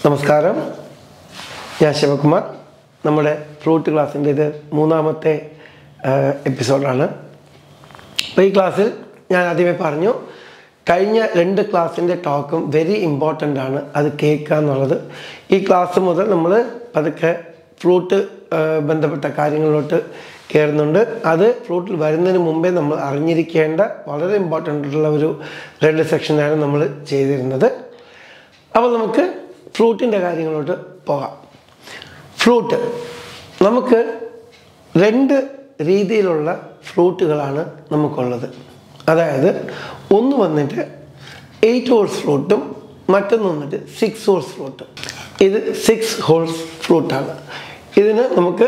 നമസ്കാരം ഞാൻ ശിവകുമാർ നമ്മുടെ ഫ്രൂട്ട് ക്ലാസ്സിൻ്റെ ഇത് മൂന്നാമത്തെ എപ്പിസോഡാണ് അപ്പോൾ ഈ ക്ലാസ്സിൽ ഞാൻ ആദ്യമേ പറഞ്ഞു കഴിഞ്ഞ രണ്ട് ക്ലാസ്സിൻ്റെ ടോക്കും വെരി ഇമ്പോർട്ടൻ്റ് ആണ് അത് കേൾക്കുക എന്നുള്ളത് ഈ ക്ലാസ് മുതൽ നമ്മൾ പതുക്കെ ഫ്രൂട്ട് ബന്ധപ്പെട്ട കാര്യങ്ങളിലോട്ട് കയറുന്നുണ്ട് അത് ഫ്രൂട്ടിൽ വരുന്നതിന് മുമ്പേ നമ്മൾ അറിഞ്ഞിരിക്കേണ്ട വളരെ ഇമ്പോർട്ടൻ്റ് ആയിട്ടുള്ള ഒരു രണ്ട് സെക്ഷനാണ് നമ്മൾ ചെയ്തിരുന്നത് അപ്പോൾ നമുക്ക് ഫ്രൂട്ടിൻ്റെ കാര്യങ്ങളോട്ട് പോകാം ഫ്രൂട്ട് നമുക്ക് രണ്ട് രീതിയിലുള്ള ഫ്രൂട്ടുകളാണ് നമുക്കുള്ളത് അതായത് ഒന്ന് വന്നിട്ട് എയ്റ്റ് ഹോൾസ് ഫ്രൂട്ടും മറ്റൊന്ന് വന്നിട്ട് സിക്സ് ഹോൾസ് ഫ്രൂട്ടും ഇത് സിക്സ് ഹോൾസ് ഫ്രൂട്ടാണ് ഇതിന് നമുക്ക്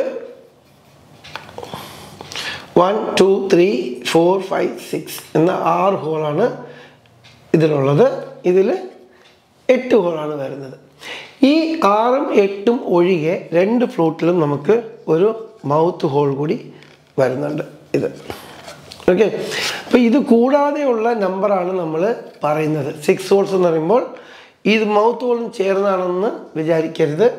one two three four five six എന്ന ആറ് ഹോളാണ് ഇതിലുള്ളത് ഇതിൽ എട്ട് ഹോളാണ് വരുന്നത് ഈ ആറും എട്ടും ഒഴികെ രണ്ട് ഫ്രൂട്ടിലും നമുക്ക് ഒരു മൗത്ത് ഹോൾ കൂടി വരുന്നുണ്ട് ഇത് ഓക്കെ അപ്പോൾ ഇത് കൂടാതെയുള്ള നമ്പറാണ് നമ്മൾ പറയുന്നത് സിക്സ് ഹോൾസ് എന്ന് പറയുമ്പോൾ ഇത് മൗത്ത് ഹോളും ചേർന്നാണെന്ന് വിചാരിക്കരുത്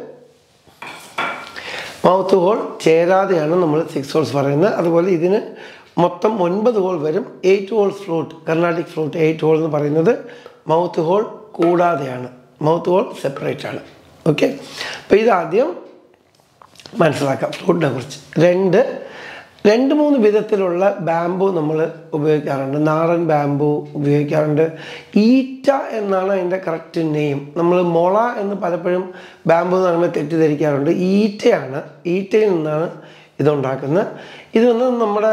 മൗത്ത് ഹോൾ ചേരാതെയാണ് നമ്മൾ സിക്സ് ഹോൾസ് പറയുന്നത് അതുപോലെ ഇതിന് മൊത്തം ഒൻപത് ഹോൾ വരും eight holes flute Carnatic flute eight hole എന്ന് പറയുന്നത് മൗത്ത് ഹോൾ കൂടാതെയാണ് മൗത്ത് ഹോൾ സെപ്പറേറ്റ് ആണ് ഓക്കെ അപ്പോൾ ഇതാദ്യം മനസ്സിലാക്കാം ഫ്രൂട്ടിനെ കുറിച്ച് രണ്ട് രണ്ട് മൂന്ന് വിധത്തിലുള്ള ബാമ്പു നമ്മൾ ഉപയോഗിക്കാറുണ്ട് നാടൻ ബാമ്പു ഉപയോഗിക്കാറുണ്ട് ഈറ്റ എന്നാണ് അതിൻ്റെ കറക്റ്റ് നെയിം നമ്മൾ മുള എന്ന് പലപ്പോഴും ബാമ്പു എന്ന് പറയുമ്പോൾ തെറ്റിദ്ധരിക്കാറുണ്ട് ഈറ്റയാണ് ഈറ്റയിൽ നിന്നാണ് ഇതുണ്ടാക്കുന്നത് ഇത് വന്ന് നമ്മുടെ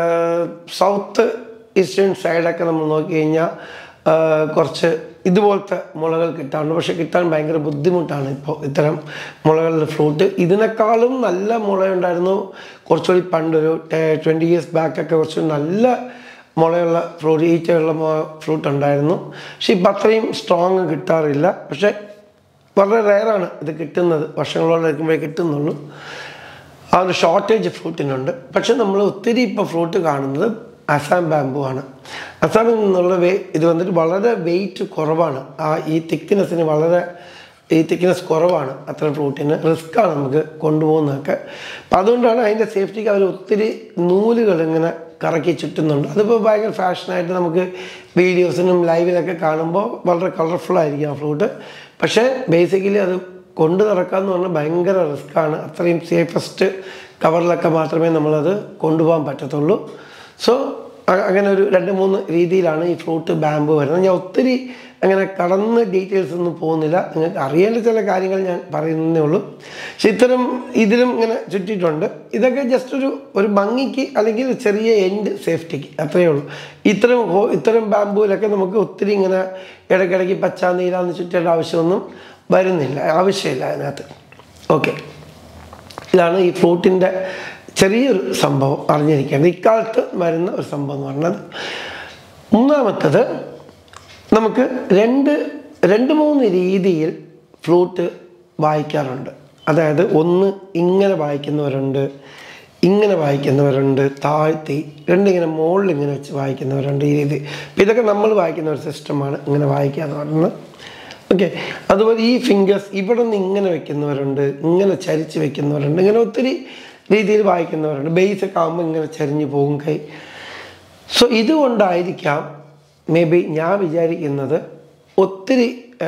സൗത്ത് ഈസ്റ്റേൺ സൈഡൊക്കെ നമ്മൾ നോക്കി കഴിഞ്ഞാൽ കുറച്ച് ഇതുപോലത്തെ മുളകൾ കിട്ടാറുണ്ട് പക്ഷെ കിട്ടാൻ ഭയങ്കര ബുദ്ധിമുട്ടാണ് ഇപ്പോൾ ഇത്തരം മുളകളുടെ ഫ്രൂട്ട് ഇതിനേക്കാളും നല്ല മുളയുണ്ടായിരുന്നു കുറച്ചുകൂടി പണ്ടൊരു ട്വൻറ്റി ഇയേഴ്സ് ബാക്കൊക്കെ കുറച്ച് നല്ല മുളയുള്ള ഫ്രൂട്ട് ഈറ്റയുള്ള ഫ്രൂട്ട് ഉണ്ടായിരുന്നു പക്ഷെ ഇപ്പം അത്രയും സ്ട്രോങ് കിട്ടാറില്ല പക്ഷേ വളരെ റെയറാണ് ഇത് കിട്ടുന്നത് വർഷങ്ങളോളം എടുക്കുമ്പോഴേ കിട്ടുന്നുള്ളൂ ആ ഒരു ഷോർട്ടേജ് ഫ്രൂട്ടിനുണ്ട് പക്ഷെ നമ്മൾ ഒത്തിരി ഇപ്പോൾ ഫ്രൂട്ട് കാണുന്നത് അസാം ബാമ്പു ആണ് അസാമിൽ നിന്നുള്ള വേ ഇത് വന്നിട്ട് വളരെ വെയിറ്റ് കുറവാണ് ആ ഈ തിക്നെസ്സിന് വളരെ ഈ തിക്നെസ് കുറവാണ് അത്തരം ഫ്രൂട്ടിന് റിസ്ക്കാണ് നമുക്ക് കൊണ്ടുപോകുന്നതൊക്കെ അപ്പം അതുകൊണ്ടാണ് അതിൻ്റെ സേഫ്റ്റിക്ക് അവർ ഒത്തിരി നൂലുകൾ ഇങ്ങനെ കറക്കി ചുറ്റുന്നുണ്ട് അതിപ്പോൾ ഭയങ്കര ഫാഷനായിട്ട് നമുക്ക് വീഡിയോസിനും ലൈവിലൊക്കെ കാണുമ്പോൾ വളരെ കളർഫുൾ ആയിരിക്കും ആ ഫ്രൂട്ട് പക്ഷേ ബേസിക്കലി അത് കൊണ്ടു നടക്കാമെന്ന് പറഞ്ഞാൽ ഭയങ്കര റിസ്ക്കാണ് അത്രയും സേഫസ്റ്റ് കവറിലൊക്കെ മാത്രമേ നമ്മളത് കൊണ്ടുപോകാൻ പറ്റത്തുള്ളൂ സോ അങ്ങനെ ഒരു രണ്ട് മൂന്ന് രീതിയിലാണ് ഈ ഫ്രൂട്ട് ബാമ്പു വരുന്നത് ഞാൻ ഒത്തിരി അങ്ങനെ കടന്ന് ഡീറ്റെയിൽസ് ഒന്നും പോകുന്നില്ല നിങ്ങൾക്ക് അറിയേണ്ട ചില കാര്യങ്ങൾ ഞാൻ പറയുന്നതേ ഉള്ളൂ പക്ഷെ ഇത്തരം ഇതിലും ഇങ്ങനെ ചുറ്റിയിട്ടുണ്ട് ഇതൊക്കെ ജസ്റ്റ് ഒരു ഒരു ഭംഗിക്ക് അല്ലെങ്കിൽ ചെറിയ എൻഡ് സേഫ്റ്റിക്ക് അത്രയേ ഉള്ളൂ ഇത്തരം ഹോ ഇത്തരം ബാമ്പുവിലൊക്കെ നമുക്ക് ഒത്തിരി ഇങ്ങനെ ഇടയ്ക്കിടയ്ക്ക് പച്ച നീരാന്ന് ചുറ്റേണ്ട ആവശ്യമൊന്നും വരുന്നില്ല ആവശ്യമില്ല അതിനകത്ത് ഓക്കെ ഇതാണ് ഈ ഫ്രൂട്ടിൻ്റെ ചെറിയൊരു സംഭവം അറിഞ്ഞിരിക്കേണ്ടത് ഇക്കാലത്ത് വരുന്ന ഒരു സംഭവം എന്ന് പറഞ്ഞത് മൂന്നാമത്തത് നമുക്ക് രണ്ട് രണ്ട് മൂന്ന് രീതിയിൽ ഫ്രൂട്ട് വായിക്കാറുണ്ട് അതായത് ഒന്ന് ഇങ്ങനെ വായിക്കുന്നവരുണ്ട് ഇങ്ങനെ വായിക്കുന്നവരുണ്ട് താഴ്ത്തി രണ്ടിങ്ങനെ മുകളിൽ ഇങ്ങനെ വെച്ച് വായിക്കുന്നവരുണ്ട് ഈ രീതി അപ്പം ഇതൊക്കെ നമ്മൾ വായിക്കുന്ന ഒരു സിസ്റ്റമാണ് ഇങ്ങനെ വായിക്കുക എന്ന് പറയുന്നത് ഓക്കെ അതുപോലെ ഈ ഫിംഗേഴ്സ് ഇവിടെ നിന്ന് ഇങ്ങനെ വെക്കുന്നവരുണ്ട് ഇങ്ങനെ ചരിച്ച് വെക്കുന്നവരുണ്ട് ഇങ്ങനെ ഒത്തിരി രീതിയിൽ വായിക്കുന്നവരുണ്ട് ബേസ് ഒക്കെ ആകുമ്പോൾ ഇങ്ങനെ ചരിഞ്ഞു പോകും കൈ സോ ഇതുകൊണ്ടായിരിക്കാം മേ ബി ഞാൻ വിചാരിക്കുന്നത് ഒത്തിരി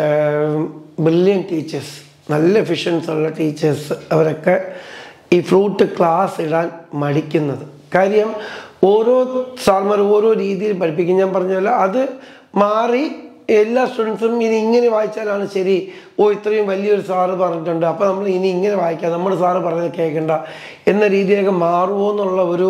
ബ്രില്യൻ ടീച്ചേഴ്സ് നല്ല എഫിഷ്യൻസ് ഉള്ള ടീച്ചേഴ്സ് അവരൊക്കെ ഈ ഫ്രൂട്ട് ക്ലാസ് ഇടാൻ മടിക്കുന്നത് കാര്യം ഓരോ സാർമാർ ഓരോ രീതിയിൽ പഠിപ്പിക്കും ഞാൻ പറഞ്ഞ പോലെ അത് മാറി എല്ലാ സ്റ്റുഡൻസും ഇനി ഇങ്ങനെ വായിച്ചാലാണ് ശരി ഓ ഇത്രയും വലിയൊരു സാറ് പറഞ്ഞിട്ടുണ്ട് അപ്പോൾ നമ്മൾ ഇനി ഇങ്ങനെ വായിക്കാം നമ്മുടെ സാറ് പറഞ്ഞത് കേൾക്കണ്ട എന്ന രീതിയിലൊക്കെ മാറുമോ എന്നുള്ള ഒരു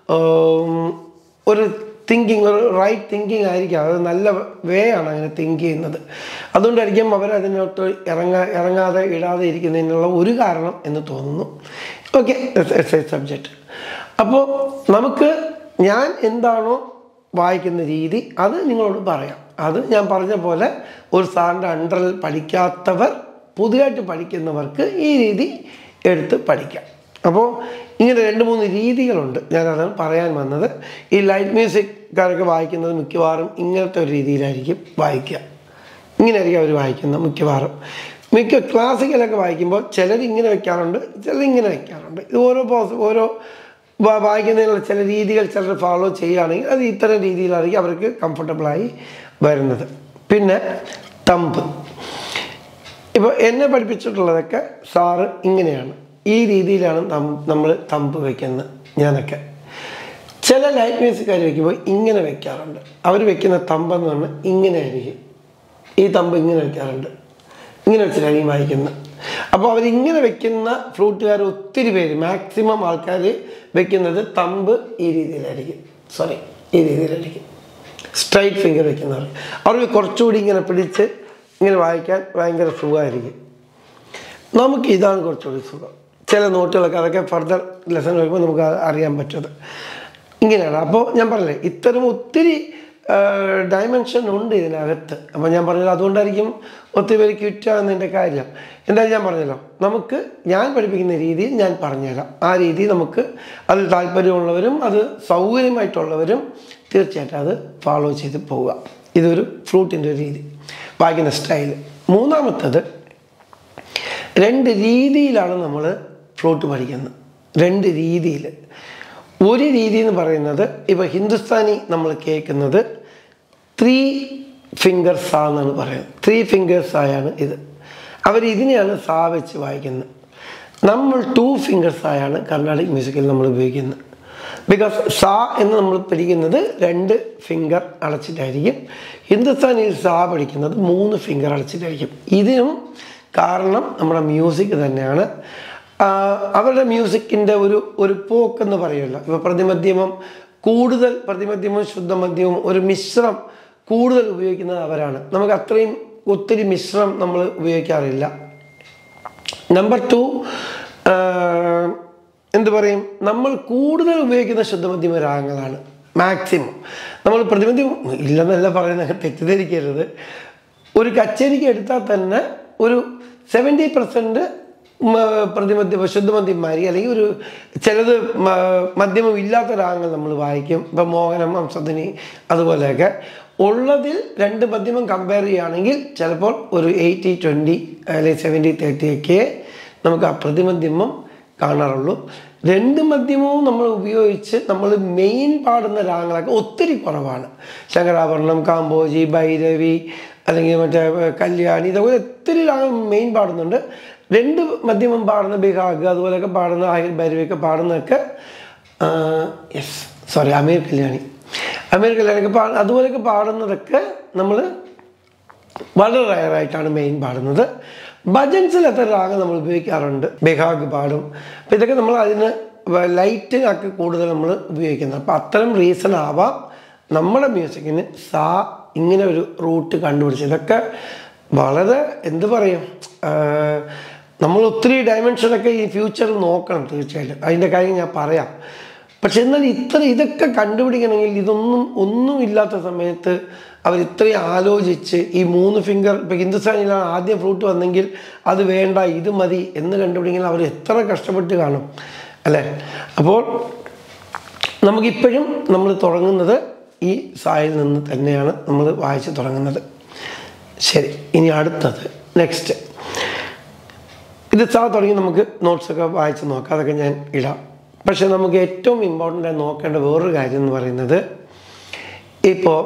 ഒരു തിങ്കിങ് ഒരു റൈറ്റ് തിങ്കിങ് ആയിരിക്കും അത് നല്ല വേ ആണ് അങ്ങനെ തിങ്ക് ചെയ്യുന്നത് അതുകൊണ്ടായിരിക്കും അവർ അതിനോട്ട് ഇറങ്ങാ ഇറങ്ങാതെ ഇടാതെ ഇരിക്കുന്നതിനുള്ള ഒരു കാരണം എന്ന് തോന്നുന്നു ഓക്കെ എസ് എ സബ്ജക്റ്റ് അപ്പോൾ നമുക്ക് ഞാൻ എന്താണോ വായിക്കുന്ന രീതി അത് നിങ്ങളോട് പറയാം അത് ഞാൻ പറഞ്ഞ പോലെ ഒരു സാറിൻ്റെ അണ്ടറിൽ പഠിക്കാത്തവർ പുതിയതായിട്ട് പഠിക്കുന്നവർക്ക് ഈ രീതി എടുത്ത് പഠിക്കാം അപ്പോൾ ഇങ്ങനെ രണ്ട് മൂന്ന് രീതികളുണ്ട് ഞാനതാണ് പറയാൻ വന്നത് ഈ ലൈറ്റ് മ്യൂസിക്കാരൊക്കെ വായിക്കുന്നത് മിക്കവാറും ഇങ്ങനത്തെ ഒരു രീതിയിലായിരിക്കും വായിക്കുക ഇങ്ങനെയായിരിക്കും അവർ വായിക്കുന്നത് മിക്കവാറും മിക്ക ക്ലാസിക്കലൊക്കെ വായിക്കുമ്പോൾ ചിലർ ഇങ്ങനെ വെക്കാറുണ്ട് ചിലർ ഇങ്ങനെ വെക്കാറുണ്ട് ഇത് ഓരോ പോസ് ഓരോ വാ- വായിക്കുന്നതിനുള്ള ചില രീതികൾ ചിലർ ഫോളോ ചെയ്യുകയാണെങ്കിൽ അത് ഇത്തരം രീതിയിലായിരിക്കും അവർക്ക് കംഫർട്ടബിളായി വരുന്നത് പിന്നെ തമ്പ് ഇപ്പോൾ എന്നെ പഠിപ്പിച്ചിട്ടുള്ളതൊക്കെ സാറ് ഇങ്ങനെയാണ് ഈ രീതിയിലാണ് നമ്മൾ തമ്പ് വയ്ക്കുന്നത് ഞാനൊക്കെ ചില ലൈറ്റ് മ്യൂസിക്കാർ വയ്ക്കുമ്പോൾ ഇങ്ങനെ വെക്കാറുണ്ട് അവർ വെക്കുന്ന തമ്പെന്ന് പറഞ്ഞാൽ ഇങ്ങനെ ആയിരിക്കും ഈ തമ്പ് ഇങ്ങനെ വെക്കാറുണ്ട് ഇങ്ങനെ വെച്ചിട്ടായിരിക്കും വായിക്കുന്നത് അപ്പോൾ അവരിങ്ങനെ വെക്കുന്ന ഫ്ലൂട്ടുകാർ ഒത്തിരി പേര് മാക്സിമം ആൾക്കാർ വെക്കുന്നത് തമ്പ് ഈ രീതിയിലായിരിക്കും സോറി ഈ രീതിയിലായിരിക്കും സ്ട്രൈറ്റ് ഫിംഗർ വെക്കുന്നവർ അവർക്ക് കുറച്ചുകൂടി ഇങ്ങനെ പിടിച്ച് ഇങ്ങനെ വായിക്കാൻ ഭയങ്കര സുഖമായിരിക്കും നമുക്ക് ഇതാണ് കുറച്ചുകൂടി സുഖം ചില നോട്ടുകളൊക്കെ അതൊക്കെ ഫർദർ ലെസൺ വരുമ്പോൾ നമുക്ക് അത് അറിയാൻ പറ്റുന്നത് ഇങ്ങനെയാണ് അപ്പോൾ ഞാൻ പറഞ്ഞില്ലേ ഇത്തരം ഒത്തിരി ഡയമെൻഷൻ ഉണ്ട് ഇതിനകത്ത് അപ്പോൾ ഞാൻ പറഞ്ഞത് അതുകൊണ്ടായിരിക്കും ഒത്തിരി പേര് ക്വിറ്റാകുന്നതിൻ്റെ കാര്യം എന്തായാലും ഞാൻ പറഞ്ഞല്ലോ നമുക്ക് ഞാൻ പഠിപ്പിക്കുന്ന രീതിയിൽ ഞാൻ പറഞ്ഞുതരാം ആ രീതി നമുക്ക് അതിൽ താല്പര്യമുള്ളവരും അത് സൗകര്യമായിട്ടുള്ളവരും തീർച്ചയായിട്ടും അത് ഫോളോ ചെയ്ത് പോവുക ഇതൊരു ഫ്രൂട്ടിൻ്റെ ഒരു രീതി വായിക്കുന്ന സ്റ്റൈൽ മൂന്നാമത്തത് രണ്ട് രീതിയിലാണ് നമ്മൾ ഫ്ലൂട്ട് പഠിക്കുന്നത് രണ്ട് രീതിയിൽ ഒരു രീതി എന്ന് പറയുന്നത് ഇപ്പോൾ ഹിന്ദുസ്ഥാനി നമ്മൾ കേൾക്കുന്നത് ത്രീ ഫിംഗർ സാ എന്നാണ് പറയുന്നത് ത്രീ ഫിംഗേഴ്സ് ആയാണ് ഇത് അവർ ഇതിനെയാണ് സാ വെച്ച് വായിക്കുന്നത് നമ്മൾ ടു ഫിംഗേഴ്സ് ആയാണ് കർണാടിക് മ്യൂസിക്കിൽ നമ്മൾ ഉപയോഗിക്കുന്നത് ബിക്കോസ് സാ എന്ന് നമ്മൾ പഠിക്കുന്നത് രണ്ട് ഫിംഗർ അടച്ചിട്ടായിരിക്കും ഹിന്ദുസ്ഥാനിയിൽ സാ പഠിക്കുന്നത് മൂന്ന് ഫിംഗർ അടച്ചിട്ടായിരിക്കും ഇതിനും കാരണം നമ്മുടെ മ്യൂസിക് തന്നെയാണ് ആ, അവരുടെ മ്യൂസിക്കിൻ്റെ ഒരു ഒരു പോക്കെന്ന് പറയുമല്ലോ ഇപ്പോൾ പ്രതിമധ്യമം കൂടുതൽ പ്രതിമധ്യമവും ശുദ്ധമധ്യവും ഒരു മിശ്രം കൂടുതൽ ഉപയോഗിക്കുന്നത് അവരാണ് നമുക്ക് അത്രയും ഒത്തിരി മിശ്രം നമ്മൾ ഉപയോഗിക്കാറില്ല നമ്പർ ടു എന്ത് പറയും നമ്മൾ കൂടുതൽ ഉപയോഗിക്കുന്ന ശുദ്ധമധ്യമ രാഗങ്ങളാണ് മാക്സിമം നമ്മൾ പ്രതിമധ്യം ഇല്ലെന്നല്ല പറയുന്നത് തെറ്റിദ്ധരിക്കരുത് ഒരു കച്ചേരിക്ക് എടുത്താൽ തന്നെ ഒരു സെവൻറ്റി പെർസെൻറ്റ് പ്രതിമധ്യ ശുദ്ധമധ്യന്മാരി അല്ലെങ്കിൽ ഒരു ചിലത് മ- മധ്യമം ഇല്ലാത്ത രാഗങ്ങൾ നമ്മൾ വായിക്കും ഇപ്പം മോഹനം ഹംസധ്വനി അതുപോലെയൊക്കെ ഉള്ളതിൽ രണ്ട് മധ്യമം കമ്പയർ ചെയ്യുകയാണെങ്കിൽ ചിലപ്പോൾ ഒരു എയ്റ്റി ട്വൻറ്റി അല്ലെങ്കിൽ സെവൻറ്റി തേർട്ടി ഒക്കെ നമുക്ക് ആ പ്രതിമധ്യമം കാണാറുള്ളൂ രണ്ട് മധ്യമവും നമ്മൾ ഉപയോഗിച്ച് നമ്മൾ മെയിൻ പാടുന്ന രാഗങ്ങളൊക്കെ ഒത്തിരി കുറവാണ് ശങ്കരാഭരണം കാമ്പോജി ഭൈരവി അല്ലെങ്കിൽ മറ്റേ ഏർ, കല്യാണി ഇതുപോലെ ഒത്തിരി രാഗം മെയിൻ പാടുന്നുണ്ട് രണ്ട് മധ്യമം പാടുന്ന ബിഹാഗ് അതുപോലെയൊക്കെ പാടുന്ന ആഹിർ ഭൈരവിയൊക്കെ പാടുന്നതൊക്കെ യെസ് സോറി അമീർ കല്യാണി അമീർ കല്യാണിയൊക്കെ പാ അതുപോലെയൊക്കെ പാടുന്നതൊക്കെ നമ്മൾ വളരെ റയറായിട്ടാണ് മെയിൻ പാടുന്നത് ഭജൻസിൽ എത്ര രാഗം നമ്മൾ ഉപയോഗിക്കാറുണ്ട് ബെഹാഗ് പാടും അപ്പം ഇതൊക്കെ നമ്മൾ അതിന് ലൈറ്റ് ആക്കി കൂടുതൽ നമ്മൾ ഉപയോഗിക്കുന്നത് അപ്പം അത്തരം റീസൺ ആവാം നമ്മുടെ മ്യൂസിക്കിന് സാ ഇങ്ങനെ ഒരു റൂട്ട് കണ്ടുപിടിച്ച് ഇതൊക്കെ വളരെ എന്ത് പറയും ആഹ് നമ്മൾ ഒത്തിരി ഡയമെൻഷനൊക്കെ ഈ ഫ്യൂച്ചറിൽ നോക്കണം തീർച്ചയായിട്ടും അതിൻ്റെ കാര്യം ഞാൻ പറയാം പക്ഷെ എന്നാൽ ഇത്ര ഇതൊക്കെ കണ്ടുപിടിക്കണമെങ്കിൽ ഇതൊന്നും ഒന്നും ഇല്ലാത്ത സമയത്ത് അവർ ഇത്രയും ആലോചിച്ച് ഈ മൂന്ന് ഫിംഗർ ഇപ്പോൾ ഹിന്ദുസ്ഥാനിലാണ് ആദ്യം ഫ്രൂട്ട് വന്നെങ്കിൽ അത് വേണ്ട ഇത് മതി എന്ന് കണ്ടുപിടിക്കാൻ അവർ എത്ര കഷ്ടപ്പെട്ട് കാണും അല്ലേ അപ്പോൾ നമുക്കിപ്പോഴും നമ്മൾ തുടങ്ങുന്നത് ഈ സായിൽ നിന്ന് തന്നെയാണ് നമ്മൾ വായിച്ച് തുടങ്ങുന്നത് ശരി ഇനി അടുത്തത് നെക്സ്റ്റ് ഇത് സാ തുടങ്ങി നമുക്ക് നോട്ട്സൊക്കെ വായിച്ച് നോക്കാം അതൊക്കെ ഞാൻ ഇടാം പക്ഷെ നമുക്ക് ഏറ്റവും ഇമ്പോർട്ടൻ്റ് ആയി നോക്കേണ്ട വേറൊരു കാര്യം എന്ന് പറയുന്നത് ഇപ്പോൾ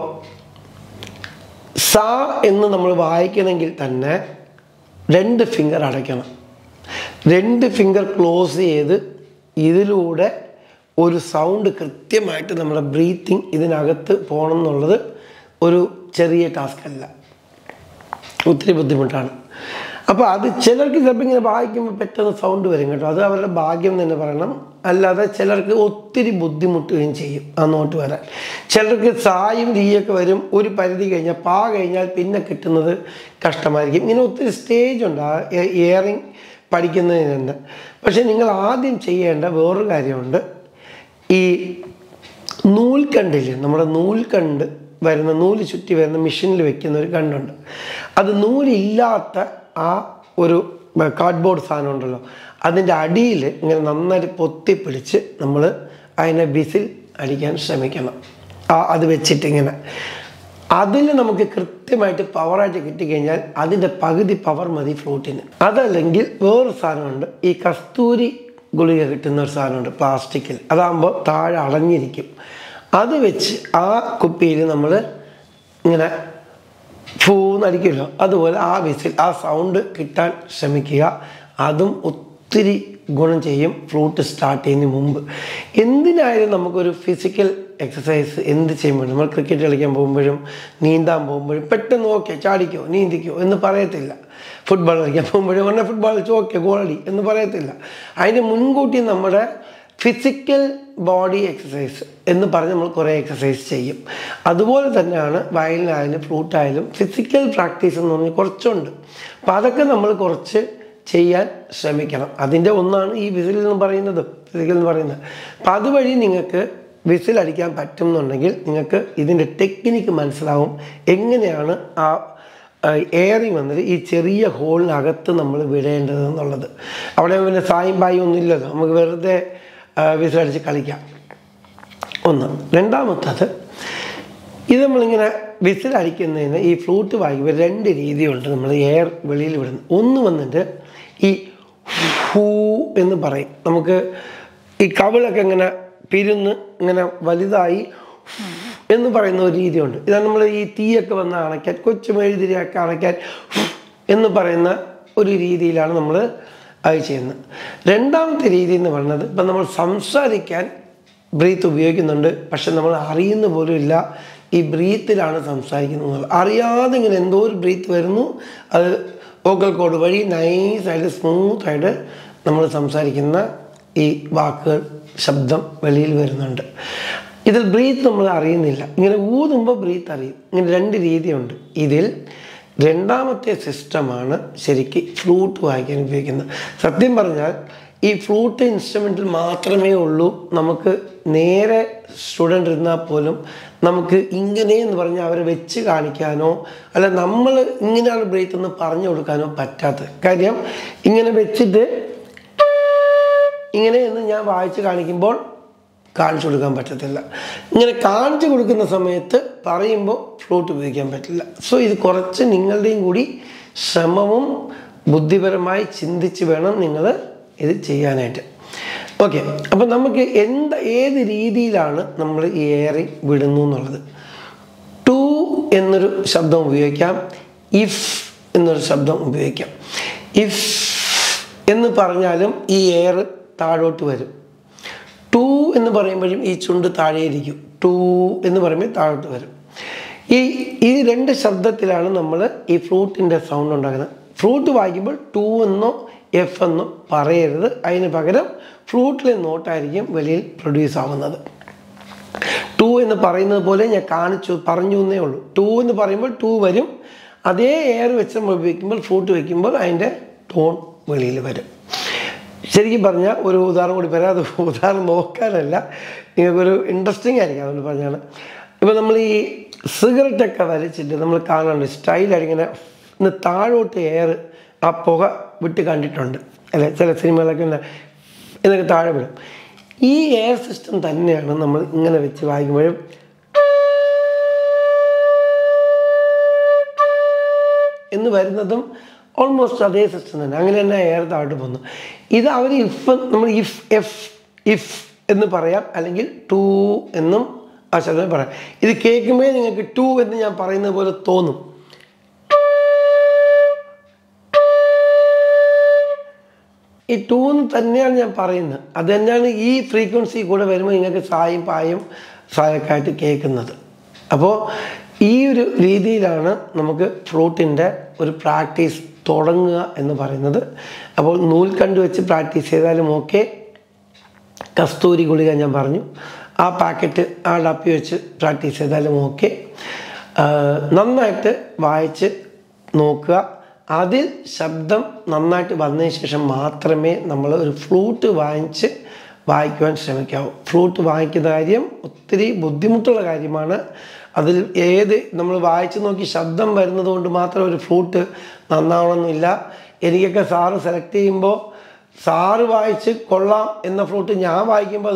സാ എന്ന് നമ്മൾ വായിക്കണമെങ്കിൽ തന്നെ രണ്ട് ഫിംഗർ അടയ്ക്കണം രണ്ട് ഫിംഗർ ക്ലോസ് ചെയ്ത് ഇതിലൂടെ ഒരു സൗണ്ട് കൃത്യമായിട്ട് നമ്മുടെ ബ്രീത്തിങ് ഇതിനകത്ത് പോകണം എന്നുള്ളത് ഒരു ചെറിയ ടാസ്ക് അല്ല ഒത്തിരി ബുദ്ധിമുട്ടാണ് അപ്പോൾ അത് ചിലർക്ക് ചിലപ്പോൾ ഇങ്ങനെ വായിക്കുമ്പോൾ പെട്ടെന്ന് സൗണ്ട് വരും കേട്ടോ അത് അവരുടെ ഭാഗ്യം തന്നെ പറയണം അല്ലാതെ ചിലർക്ക് ഒത്തിരി ബുദ്ധിമുട്ടുകയും ചെയ്യും ആ നോട്ട് വരാൻ ചിലർക്ക് സായും രീയൊക്കെ വരും ഒരു പരിധി കഴിഞ്ഞാൽ പാ കഴിഞ്ഞാൽ പിന്നെ കിട്ടുന്നത് കഷ്ടമായിരിക്കും ഇങ്ങനെ ഒത്തിരി സ്റ്റേജ് ഉണ്ട് ആ ഇയറിങ് പഠിക്കുന്നതിന് തന്നെ പക്ഷേ നിങ്ങൾ ആദ്യം ചെയ്യേണ്ട വേറൊരു കാര്യമുണ്ട് ഈ നൂൽക്കണ്ടില്ലേ നമ്മുടെ നൂൽക്കണ്ട് വരുന്ന നൂല് ചുറ്റി വരുന്ന മെഷീനിൽ വെക്കുന്ന ഒരു കണ്ടുണ്ട് അത് നൂലില്ലാത്ത ആ ഒരു കാർഡ്ബോർഡ് സാധനം ഉണ്ടല്ലോ അതിൻ്റെ അടിയിൽ ഇങ്ങനെ നന്നായിട്ട് പൊത്തിപ്പിടിച്ച് നമ്മൾ അതിനെ ബിസിൽ അടിക്കാൻ ശ്രമിക്കണം ആ അത് വെച്ചിട്ട് ഇങ്ങനെ അതിൽ നമുക്ക് കൃത്യമായിട്ട് പവറായിട്ട് കിട്ടിക്കഴിഞ്ഞാൽ അതിൻ്റെ പകുതി പവർ മതി ഫ്ലൂട്ടിന് അതല്ലെങ്കിൽ വേറൊരു സാധനമുണ്ട് ഈ കസ്തൂരി ഗുളിക കിട്ടുന്ന ഒരു സാധനമുണ്ട് പ്ലാസ്റ്റിക്കിൽ അതാകുമ്പോൾ താഴെ അടഞ്ഞിരിക്കും അത് വെച്ച് ആ കുപ്പിയിൽ നമ്മൾ ഇങ്ങനെ ഫൂന്നടിക്കുമല്ലോ അതുപോലെ ആ വിസിൽ ആ സൗണ്ട് കിട്ടാൻ ശ്രമിക്കുക അതും ഒത്തിരി ഗുണം ചെയ്യും ഫ്ലൂട്ട് സ്റ്റാർട്ട് ചെയ്യുന്നതിന് മുമ്പ് എന്തിനായാലും നമുക്കൊരു ഫിസിക്കൽ എക്സസൈസ് എന്ത് ചെയ്യുമ്പോഴും നമ്മൾ ക്രിക്കറ്റ് കളിക്കാൻ പോകുമ്പോഴും നീന്താൻ പോകുമ്പോഴും പെട്ടെന്ന് ഓക്കെ ചാടിക്കോ നീന്തിക്കോ എന്ന് പറയത്തില്ല ഫുട്ബോൾ കളിക്കാൻ പോകുമ്പോഴും ഉടനെ ഫുട്ബോൾ കളിച്ചു ഓക്കെ ഗോളടി എന്ന് പറയത്തില്ല അതിന് മുൻകൂട്ടി നമ്മുടെ ഫിസിക്കൽ ബോഡി എക്സസൈസ് എന്ന് പറഞ്ഞ് നമ്മൾ കുറേ എക്സസൈസ് ചെയ്യും അതുപോലെ തന്നെയാണ് വയലിനായാലും ഫ്ലൂട്ടായാലും ഫിസിക്കൽ പ്രാക്ടീസ് എന്ന് പറഞ്ഞാൽ കുറച്ചുണ്ട് അപ്പോൾ അതൊക്കെ നമ്മൾ കുറച്ച് ചെയ്യാൻ ശ്രമിക്കണം അതിൻ്റെ ഒന്നാണ് ഈ വിസിൽ എന്ന് പറയുന്നത് ഫിസിക്കൽ എന്ന് പറയുന്നത് അപ്പം അതുവഴി നിങ്ങൾക്ക് വിസിൽ അടിക്കാൻ പറ്റും എന്നുണ്ടെങ്കിൽ നിങ്ങൾക്ക് ഇതിൻ്റെ ടെക്നിക്ക് മനസ്സിലാവും എങ്ങനെയാണ് ആ എയറി വന്നിട്ട് ഈ ചെറിയ ഹോളിനകത്ത് നമ്മൾ വിടേണ്ടത് എന്നുള്ളത് അവിടെ പിന്നെ സായും ബായും ഒന്നും ഇല്ലല്ലോ നമുക്ക് വെറുതെ വിസിലടിച്ച് കളിക്കാം ഒന്ന് രണ്ടാമത്തത് ഇത് നമ്മളിങ്ങനെ വിസിൽ അടിക്കുന്നതിന് ഈ ഫ്ലൂട്ട് വായിക്കുമ്പോൾ രണ്ട് രീതിയുണ്ട് നമ്മൾ എയർ വെളിയിൽ വിടുന്നത് ഒന്ന് വന്നിട്ട് ഈ ഹൂ എന്ന് പറയും നമുക്ക് ഈ കവിളൊക്കെ ഇങ്ങനെ പിരുന്ന് ഇങ്ങനെ വലുതായി എന്ന് പറയുന്ന ഒരു രീതിയുണ്ട് ഇതാണ് നമ്മൾ ഈ തീയൊക്കെ വന്ന് അണയ്ക്കാൻ കൊച്ചു മെഴുതിരിയൊക്കെ അണയ്ക്കാൻ എന്ന് പറയുന്ന ഒരു രീതിയിലാണ് നമ്മൾ അത് ചെയ്യുന്നത് രണ്ടാമത്തെ രീതി എന്ന് പറയുന്നത് ഇപ്പം നമ്മൾ സംസാരിക്കാൻ ബ്രീത്ത് ഉപയോഗിക്കുന്നുണ്ട് പക്ഷെ നമ്മൾ അറിയുന്ന പോലും ഇല്ല ഈ ബ്രീത്തിലാണ് സംസാരിക്കുന്നത് അറിയാതെ ഇങ്ങനെ എന്തോ ഒരു ബ്രീത്ത് വരുന്നു അത് വോക്കൽ കോഡ് വഴി നൈസായിട്ട് സ്മൂത്തായിട്ട് നമ്മൾ സംസാരിക്കുന്ന ഈ വാക്കുകൾ ശബ്ദം വെളിയിൽ വരുന്നുണ്ട് ഇതിൽ ബ്രീത്ത് നമ്മൾ അറിയുന്നില്ല ഇങ്ങനെ ഊതുമ്പോൾ ബ്രീത്ത് അറിയും ഇങ്ങനെ രണ്ട് രീതിയുണ്ട് ഇതിൽ രണ്ടാമത്തെ സിസ്റ്റമാണ് ശരിക്ക് ഫ്ലൂട്ട് വായിക്കാൻ ഉപയോഗിക്കുന്നത് സത്യം പറഞ്ഞാൽ ഈ ഫ്ലൂട്ട് ഇൻസ്ട്രുമെൻറ്റിൽ മാത്രമേ ഉള്ളൂ നമുക്ക് നേരെ സ്റ്റുഡൻ്റ് ഇരുന്നാൽ പോലും നമുക്ക് ഇങ്ങനെ എന്ന് പറഞ്ഞാൽ അവരെ വെച്ച് കാണിക്കാനോ അല്ല നമ്മൾ ഇങ്ങനെയാണ് ബ്രീത്ത് എന്ന് പറഞ്ഞു കൊടുക്കാനോ പറ്റാത്തത് കാര്യം ഇങ്ങനെ വെച്ചിട്ട് ഇങ്ങനെ എന്ന് ഞാൻ വായിച്ച് കാണിക്കുമ്പോൾ കാണിച്ചു കൊടുക്കാൻ പറ്റത്തില്ല ഇങ്ങനെ കാണിച്ചു കൊടുക്കുന്ന സമയത്ത് പറയുമ്പോൾ ഫ്ലൂട്ട് ഉപയോഗിക്കാൻ പറ്റില്ല സോ ഇത് കുറച്ച് നിങ്ങളുടെയും കൂടി ശ്രമവും ബുദ്ധിപരമായി ചിന്തിച്ച് വേണം നിങ്ങൾ ഇത് ചെയ്യാനായിട്ട് ഓക്കെ അപ്പം നമുക്ക് എന്ത് ഏത് രീതിയിലാണ് നമ്മൾ ഈ എയറിങ് വിടുന്നു എന്നുള്ളത് ടു എന്നൊരു ശബ്ദം ഉപയോഗിക്കാം ഇഫ് എന്നൊരു ശബ്ദം ഉപയോഗിക്കാം ഇഫ് എന്ന് പറഞ്ഞാലും ഈ എയർ താഴോട്ട് വരും ടു എന്ന് പറയുമ്പോഴും ഈ ചുണ്ട് താഴെ ഇരിക്കും ടു എന്ന് പറയുമ്പോൾ താഴോട്ട് വരും ഈ ഈ രണ്ട് ശബ്ദത്തിലാണ് നമ്മൾ ഈ ഫ്ലൂട്ടിൻ്റെ സൗണ്ട് ഉണ്ടാക്കുന്നത് ഫ്ലൂട്ട് വായിക്കുമ്പോൾ ടു എന്നോ എഫ് എന്നോ പറയരുത് അതിന് പകരം ഫ്ലൂട്ടിലെ നോട്ടായിരിക്കും വെളിയിൽ പ്രൊഡ്യൂസ് ആവുന്നത് ടു എന്ന് പറയുന്നത് പോലെ ഞാൻ കാണിച്ചു പറഞ്ഞു എന്നേ ഉള്ളൂ ടു എന്ന് പറയുമ്പോൾ ടു വരും അതേ എയർ വെച്ച് നമ്മൾ ഉപയോഗിക്കുമ്പോൾ ഫ്ലൂട്ട് വയ്ക്കുമ്പോൾ അതിൻ്റെ ടോൺ വെളിയിൽ വരും ശരിക്കും പറഞ്ഞാൽ ഒരു ഉദാഹരണം കൂടി പറയാം അത് ഉദാഹരണം നോക്കാനല്ല നിങ്ങൾക്കൊരു ഇൻട്രസ്റ്റിംഗ് ആയിരിക്കും അതുകൊണ്ട് പറഞ്ഞാണ് ഇപ്പോൾ നമ്മൾ ഈ സിഗരറ്റൊക്കെ വലിച്ചിട്ട് നമ്മൾ കാണാറുണ്ട് സ്റ്റൈലായിട്ട് ഇങ്ങനെ ഇന്ന് താഴോട്ട് എയർ ആ പുക വിട്ട് കണ്ടിട്ടുണ്ട് അല്ലെ ചില സിനിമകളൊക്കെ ഉണ്ട് എന്നൊക്കെ താഴെ വിടും ഈ എയർ സിസ്റ്റം തന്നെയാണ് നമ്മൾ ഇങ്ങനെ വെച്ച് വായിക്കുമ്പോഴും എന്ന് വരുന്നതും ഓൾമോസ്റ്റ് അതേ സിസ്റ്റം തന്നെ അങ്ങനെ തന്നെ എയർ താഴോട്ട് പോകുന്നു ഇത് അവർ ഇഫ് നമ്മൾ ഇഫ് എഫ് ഇഫ് എന്ന് പറയാം അല്ലെങ്കിൽ ടു എന്നും ആ ശബ്ദം പറയാം ഇത് കേൾക്കുമ്പോഴേ നിങ്ങൾക്ക് ടു എന്ന് ഞാൻ പറയുന്നത് പോലെ തോന്നും ഈ ടൂന്ന് തന്നെയാണ് ഞാൻ പറയുന്നത് അത് തന്നെയാണ് ഈ ഫ്രീക്വൻസി കൂടെ വരുമ്പോൾ നിങ്ങൾക്ക് സായും പായും സായൊക്കെ കേൾക്കുന്നത് അപ്പോൾ ഈ ഒരു രീതിയിലാണ് നമുക്ക് ഫ്ലൂട്ടിൻ്റെ ഒരു പ്രാക്ടീസ് തുടങ്ങുക എന്ന് പറയുന്നത് അപ്പോൾ നൂൽക്കണ്ട് വെച്ച് പ്രാക്ടീസ് ചെയ്താലും ഓക്കെ കസ്തൂരി ഗുളിക ഞാൻ പറഞ്ഞു ആ പാക്കറ്റ് ആ ഡപ്പി വെച്ച് പ്രാക്ടീസ് ചെയ്താലും ഓക്കെ നന്നായിട്ട് വായിച്ച് നോക്കുക അതിൽ ശബ്ദം നന്നായിട്ട് വന്നതിന് ശേഷം മാത്രമേ നമ്മൾ ഒരു ഫ്ലൂട്ട് വാങ്ങിച്ച് വായിക്കുവാൻ ശ്രമിക്കാവൂ ഫ്ലൂട്ട് വാങ്ങിക്കുന്ന കാര്യം ഒത്തിരി ബുദ്ധിമുട്ടുള്ള കാര്യമാണ് അതിൽ ഏത് നമ്മൾ വായിച്ചു നോക്കി ശബ്ദം വരുന്നത് കൊണ്ട് മാത്രം ഒരു ഫ്ലൂട്ട് നന്നാവണമെന്നില്ല എനിക്കൊക്കെ സാറ് സെലക്ട് ചെയ്യുമ്പോൾ സാറ് വായിച്ച് കൊള്ളാം എന്ന ഫ്ലൂട്ട് ഞാൻ വായിക്കുമ്പോൾ അത്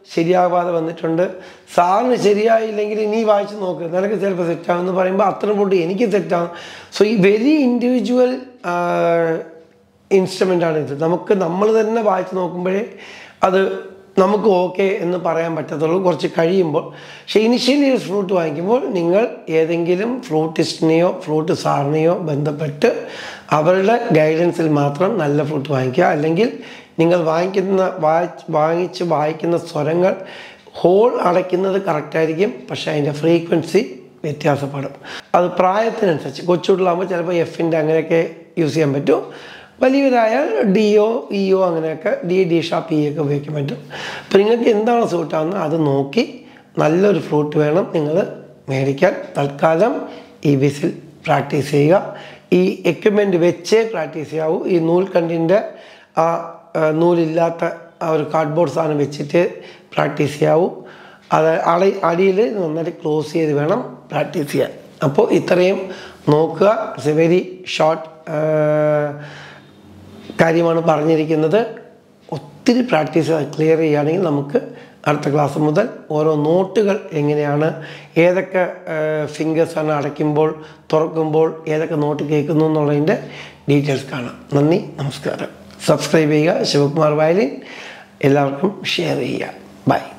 ശരിയാവാതെ വന്നിട്ടുണ്ട് സാറിന് ശരിയായില്ലെങ്കിൽ നീ വായിച്ച് നോക്ക് നിനക്ക് ചിലപ്പോൾ സെറ്റാവും എന്ന് പറയുമ്പോൾ അത്ര പൊട്ട് എനിക്ക് സെറ്റാവും സോ ഈ വെരി ഇൻഡിവിജ്വൽ ഇൻസ്ട്രുമെൻ്റാണ് ഇത് നമുക്ക് നമ്മൾ തന്നെ വായിച്ച് നോക്കുമ്പോഴേ അത് നമുക്ക് ഓക്കെ എന്ന് പറയാൻ പറ്റത്തുള്ളൂ കുറച്ച് കഴിയുമ്പോൾ പക്ഷേ ഇനിഷ്യലി ഒരു ഫ്രൂട്ട് വാങ്ങിക്കുമ്പോൾ നിങ്ങൾ ഏതെങ്കിലും ഫ്രൂട്ടിസ്റ്റിനെയോ ഫ്രൂട്ട് സാറിനെയോ ബന്ധപ്പെട്ട് അവരുടെ ഗൈഡൻസിൽ മാത്രം നല്ല ഫ്രൂട്ട് വാങ്ങിക്കുക അല്ലെങ്കിൽ നിങ്ങൾ വാങ്ങിക്കുന്ന വായിച്ച് വാങ്ങിച്ച് വായിക്കുന്ന സ്വരങ്ങൾ ഹോൾ അടയ്ക്കുന്നത് കറക്റ്റായിരിക്കും പക്ഷേ അതിൻ്റെ ഫ്രീക്വൻസി വ്യത്യാസപ്പെടും അത് പ്രായത്തിനനുസരിച്ച് കൊച്ചുകുട്ടികളാകുമ്പോൾ ചിലപ്പോൾ എഫിൻ്റെ അങ്ങനെയൊക്കെ യൂസ് ചെയ്യാൻ പറ്റും വലിയവരായാൽ ഡിഒ ഇഒ അങ്ങനെയൊക്കെ ഡി ഡി ഷാപ്പ് ഇ ഒക്കെ ഉപയോഗിക്കാൻ പറ്റും അപ്പോൾ നിങ്ങൾക്ക് എന്താണ് സൂട്ടാവുന്നത് അത് നോക്കി നല്ലൊരു ഫ്രൂട്ട് വേണം നിങ്ങൾ മേടിക്കാൻ തൽക്കാലം ഈ വിസിൽ പ്രാക്ടീസ് ചെയ്യുക ഈ എക്യുപ്മെൻറ്റ് വെച്ചേ പ്രാക്ടീസ് ചെയ്യാവൂ ഈ നൂൽക്കണ്ടിൻ്റെ ആ ആ, നൂലില്ലാത്ത ആ ഒരു കാർഡ്ബോർഡ് സാധനം വെച്ചിട്ട് പ്രാക്ടീസ് ചെയ്യാവൂ അത് അടി അടിയിൽ നന്നായിട്ട് ക്ലോസ് ചെയ്ത് വേണം പ്രാക്ടീസ് ചെയ്യാൻ അപ്പോൾ ഇത്രയും നോക്കുക ഇറ്റ്സ് എ വെരി ഷോർട്ട് കാര്യമാണ് പറഞ്ഞിരിക്കുന്നത് ഒത്തിരി പ്രാക്ടീസ് ക്ലിയർ ചെയ്യുകയാണെങ്കിൽ നമുക്ക് അടുത്ത ക്ലാസ് മുതൽ ഓരോ നോട്ടുകൾ എങ്ങനെയാണ് ഏതൊക്കെ ഫിംഗേഴ്സാണ് അടയ്ക്കുമ്പോൾ തുറക്കുമ്പോൾ ഏതൊക്കെ നോട്ട് കേൾക്കുന്നു എന്നുള്ളതിൻ്റെ ഡീറ്റെയിൽസ് കാണാം നന്ദി നമസ്കാരം സബ്സ്ക്രൈബ് ചെയ്യുക ശിവകുമാർ വയലിൻ എല്ലാവർക്കും ഷെയർ ചെയ്യുക ബൈ